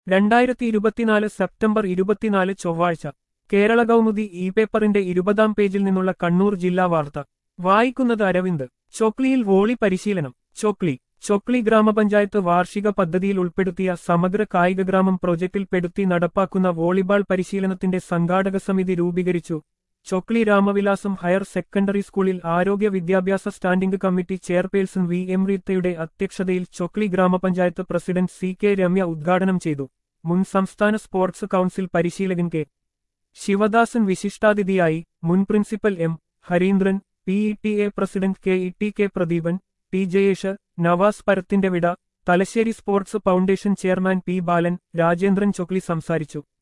രണ്ടായിരത്തി ഇരുപത്തിനാല് സെപ്റ്റംബർ ഇരുപത്തിനാല് ചൊവ്വാഴ്ച കേരള കൗമുദി ഇ പേപ്പറിന്റെ ഇരുപതാം പേജിൽ നിന്നുള്ള കണ്ണൂർ ജില്ലാ വാർത്ത വായിക്കുന്നത് അരവിന്ദ് ചൊക്ലിയിൽ വോളി പരിശീലനം ചൊക്ലി ചൊക്ലി ഗ്രാമപഞ്ചായത്ത് വാർഷിക പദ്ധതിയിൽ ഉൾപ്പെടുത്തിയ സമഗ്ര കായിക ഗ്രാമം പ്രൊജക്ടിൽ പെടുത്തി നടപ്പാക്കുന്ന വോളിബാൾ പരിശീലനത്തിന്റെ സംഘാടക സമിതി രൂപീകരിച്ചു ചൊക്ലി രാമവിലാസം ഹയർ സെക്കൻഡറി സ്കൂളിൽ ആരോഗ്യ വിദ്യാഭ്യാസ standing committee chairperson V M റീത്തയുടെ അധ്യക്ഷതയിൽ ചൊക്ലി ഗ്രാമപഞ്ചായത്ത് പ്രസിഡന്റ് സി കെ രമ്യ ഉദ്ഘാടനം ചെയ്തു മുൻ സംസ്ഥാന സ്പോർട്സ് കൌൺസിൽ പരിശീലകൻ കെ ശിവദാസൻ വിശിഷ്ടാതിഥിയായി മുൻ principal M Harindran P E T A president K E T K Pradeepan T Jayesh Navas പരത്തിന്റെ വിട Thalassery sports foundation chairman P Balan Rajendran Chokli സംസാരിച്ചു